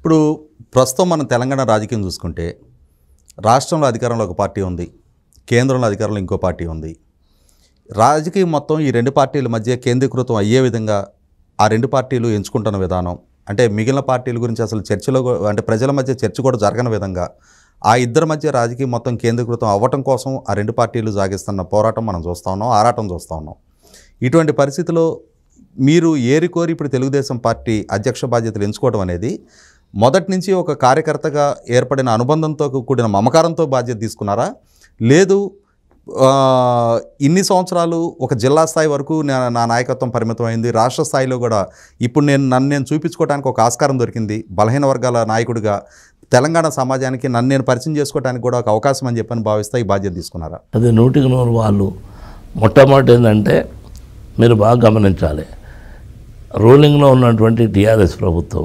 ఇప్పుడు ప్రస్తుతం మనం తెలంగాణ రాజకీయం చూసుకుంటే రాష్ట్రంలో అధికారంలో ఒక పార్టీ ఉంది కేంద్రంలో అధికారంలో ఇంకో పార్టీ ఉంది రాజకీయం మొత్తం ఈ రెండు పార్టీల మధ్య కేంద్రీకృతం అయ్యే విధంగా ఆ రెండు పార్టీలు ఎంచుకుంటున్న విధానం అంటే మిగిలిన పార్టీల గురించి అసలు చర్చలో కూ- అంటే ప్రజల మధ్య చర్చ కూడా జరగని విధంగా ఆ ఇద్దరి మధ్య రాజకీయం మొత్తం కేంద్రీకృతం అవ్వటం కోసం ఆ రెండు పార్టీలు సాగిస్తున్న పోరాటం మనం చూస్తూ ఉన్నాం ఆరాటం చూస్తూ ఉన్నాం ఇటువంటి పరిస్థితిలో మీరు ఏరి కోరి ఇప్పుడు తెలుగుదేశం పార్టీ అధ్యక్ష బాధ్యతలు ఎంచుకోవడం అనేది మొదటి నుంచి ఒక కార్యకర్తగా ఏర్పడిన అనుబంధంతో కూడిన మమకారంతో బాధ్యత తీసుకున్నారా లేదు ఆ, ఇన్ని సంవత్సరాలు ఒక జిల్లా స్థాయి వరకు నా నా నాయకత్వం పరిమితమైంది రాష్ట్ర స్థాయిలో కూడా ఇప్పుడు నేను నన్ను నేను చూపించుకోవడానికి ఒక ఆస్కారం దొరికింది బలహీన వర్గాల నాయకుడిగా తెలంగాణ సమాజానికి నన్ను నేను పరిచయం చేసుకోవడానికి కూడా ఒక అవకాశం అని చెప్పని భావిస్తా ఈ బాధ్యత తీసుకున్నారా అది నూటికి నూరు వాళ్ళు మొట్టమొదటి ఏంటంటే మీరు బాగా గమనించాలి రూలింగ్లో ఉన్నటువంటి టీఆర్ఎస్ ప్రభుత్వం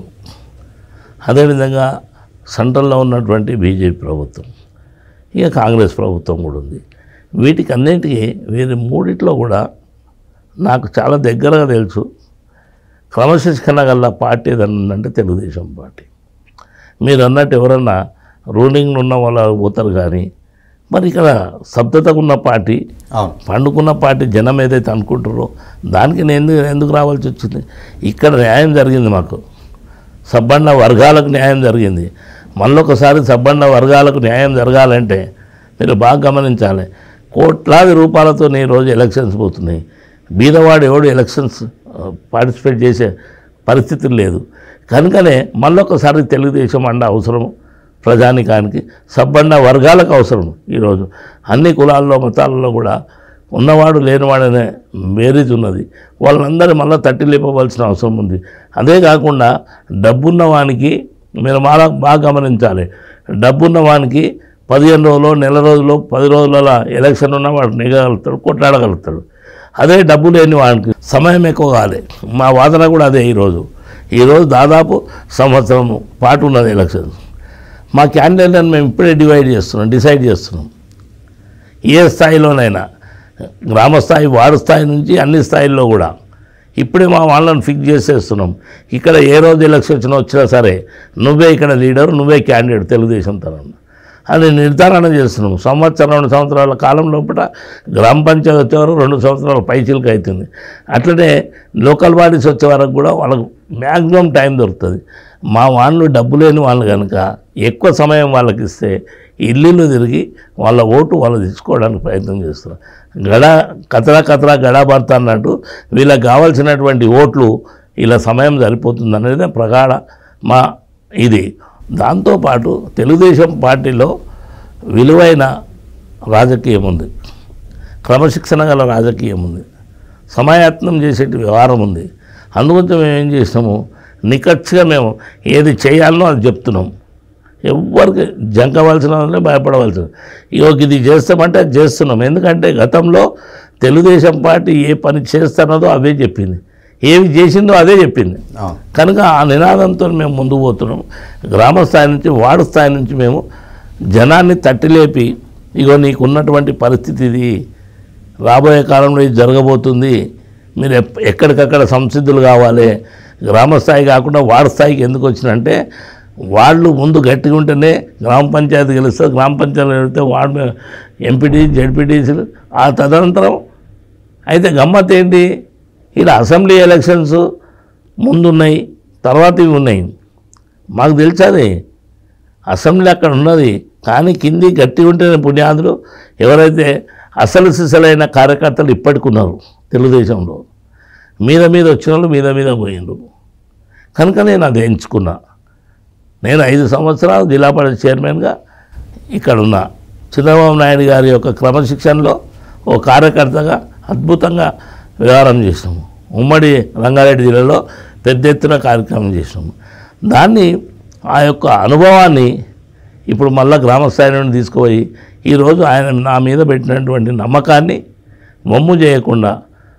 అదేవిధంగా సెంట్రల్లో ఉన్నటువంటి బీజేపీ ప్రభుత్వం ఇక కాంగ్రెస్ ప్రభుత్వం కూడా ఉంది వీటికి అన్నింటికి వీరి మూడిట్లో కూడా నాకు చాలా దగ్గరగా తెలుసు క్రమశిక్షణ గల పార్టీ ఏదన్నా ఉందంటే తెలుగుదేశం పార్టీ మీరు అన్నట్టు ఎవరన్నా రూలింగ్లో ఉన్న వాళ్ళు పోతారు కానీ మరి ఇక్కడ స్తబ్దతగా ఉన్న పార్టీ అవును పండుకున్న పార్టీ జనం ఏదైతే అనుకుంటారో దానికి నేను ఎందుకు ఎందుకు రావాల్సి వచ్చింది ఇక్కడ న్యాయం జరిగింది మాకు సబ్బండ వర్గాలకు న్యాయం జరిగింది మళ్ళొకసారి సబ్బండ వర్గాలకు న్యాయం జరగాలంటే మీరు బాగా గమనించాలి కోట్లాది రూపాయలతో ఈ రోజు ఎలక్షన్స్ పోతున్నాయి బీదవాడు ఎవడు ఎలక్షన్స్ పార్టిసిపేట్ చేసే పరిస్థితి లేదు కనుకనే మళ్ళొకసారి తెలుగుదేశం అండ అవసరం ప్రజానికానికి సబ్బండ వర్గాలకు అవసరం ఈరోజు అన్ని కులాల్లో మతాలలో కూడా ఉన్నవాడు లేనివాడనే బేరీజ్ ఉన్నది వాళ్ళందరూ మళ్ళీ తట్టి లేపవలసిన అవసరం ఉంది అదే కాకుండా డబ్బున్న వానికి మీరు బాగా బాగా గమనించాలి డబ్బున్న వానికి పదిహేను రోజులు నెల రోజులు పది రోజుల ఎలక్షన్ ఉన్న వాడు నెగగలుగుతాడు కొట్లాడగలుగుతాడు అదే డబ్బు లేని వానికి సమయం ఎక్కువ కావాలి మా వాదన కూడా అదే ఈరోజు ఈరోజు దాదాపు సంవత్సరం పాటు ఉన్నది ఎలక్షన్స్ మా క్యాండిడేట్లను మేము ఇప్పుడే డివైడ్ చేస్తున్నాం డిసైడ్ చేస్తున్నాం ఏ స్థాయిలోనైనా గ్రామ స్థాయి వార్డు స్థాయి నుంచి అన్ని స్థాయిల్లో కూడా ఇప్పుడే మా వాళ్ళని ఫిక్స్ చేసేస్తున్నాం ఇక్కడ ఏ రోజు ఎలక్షన్ వచ్చినా వచ్చినా సరే నువ్వే ఇక్కడ లీడర్ నువ్వే క్యాండిడేట్ తెలుగుదేశం తరఫున అని నిర్ధారణ చేస్తున్నాం సంవత్సరం రెండు సంవత్సరాల కాలం లోపల గ్రామ పంచాయతీ వచ్చే వరకు రెండు సంవత్సరాల పైచిలకు అవుతుంది అట్లనే లోకల్ బాడీస్ వచ్చే వరకు కూడా వాళ్ళకు మ్యాక్సిమం టైం దొరుకుతుంది మా వాళ్ళు డబ్బు లేని వాళ్ళు కనుక ఎక్కువ సమయం వాళ్ళకి ఇస్తే ఇల్లు తిరిగి వాళ్ళ ఓటు వాళ్ళు తీసుకోవడానికి ప్రయత్నం చేస్తున్నారు గడ కతరా కతరా గడా భర్త అన్నట్టు వీళ్ళకి కావాల్సినటువంటి ఓట్లు ఇలా సమయం సరిపోతుంది అనేది ప్రగాఢ మా ఇది దాంతోపాటు తెలుగుదేశం పార్టీలో విలువైన రాజకీయం ఉంది క్రమశిక్షణ గల రాజకీయం ఉంది సమయత్నం చేసేటి వ్యవహారం ఉంది అందుగురించి మేము ఏం చేసినాము నిఖచ్చిగా మేము ఏది చేయాలనో అది చెప్తున్నాం ఎవ్వరికి జంకవలసిన వాళ్ళే భయపడవలసిన ఇగో ఇది చేస్తామంటే అది చేస్తున్నాం ఎందుకంటే గతంలో తెలుగుదేశం పార్టీ ఏ పని చేస్తున్నదో అవే చెప్పింది ఏమి చేసిందో అదే చెప్పింది అవును కనుక ఆ నినాదంతో మేము ముందుకు పోతున్నాం గ్రామ స్థాయి నుంచి వార్డు స్థాయి నుంచి మేము జనాన్ని తట్టిలేపి ఇగో నీకు ఉన్నటువంటి పరిస్థితి ఇది రాబోయే కాలంలో ఇది జరగబోతుంది మీరు ఎప్- ఎక్కడికక్కడ సంసిద్ధులు కావాలి గ్రామ స్థాయి కాకుండా వార్డు స్థాయికి ఎందుకు వచ్చినంటే వాళ్ళు ముందు గట్టిగా ఉంటేనే గ్రామ పంచాయతీ గెలుస్తారు గ్రామ పంచాయతీ గెలిస్తే వార్డు ఎంపీటీ జడ్పీటీసీలు ఆ తదనంతరం అయితే గమ్మత్ ఏంటి ఇలా అసెంబ్లీ ఎలక్షన్స్ ముందున్నాయి తర్వాత ఇవి ఉన్నాయి మాకు తెలుసది అసెంబ్లీ అక్కడ ఉన్నది కానీ కింది గట్టి ఉంటేనే పుణ్యాదులు ఎవరైతే అసలు సిసలైన కార్యకర్తలు ఇప్పటికున్నారు తెలుగుదేశంలో మీద మీద వచ్చిన వాళ్ళు మీద మీద పోయిండ్రు కనుక నేను అది ఎంచుకున్నా నేను ఐదు సంవత్సరాలు జిల్లా పరిషత్ చైర్మన్గా ఇక్కడ ఉన్నా చంద్రబాబు నాయుడు గారి యొక్క క్రమశిక్షణలో ఓ కార్యకర్తగా అద్భుతంగా వ్యవహారం చేసినాము ఉమ్మడి రంగారెడ్డి జిల్లాలో పెద్ద ఎత్తున కార్యక్రమం చేసినాము దాన్ని ఆ యొక్క అనుభవాన్ని ఇప్పుడు మళ్ళా గ్రామస్థాయి నుండి తీసుకుపోయి ఈరోజు ఆయన నా మీద పెట్టినటువంటి నమ్మకాన్ని మమ్ము చేయకుండా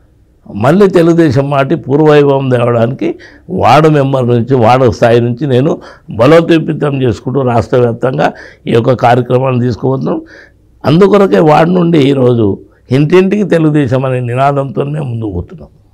మళ్ళీ తెలుగుదేశం పార్టీ పూర్వవైభవం తేవడానికి వార్డు మెంబర్ నుంచి వార్డు స్థాయి నుంచి నేను బలోపేతం చేసుకుంటూ రాష్ట్ర వ్యాప్తంగా ఈ యొక్క కార్యక్రమాన్ని తీసుకుపోతున్నాం అందుకొరకే వార్డు నుండి ఈరోజు ఇంటింటికి తెలుగుదేశం అనే నినాదంతో మేము ముందుకు పోతున్నాం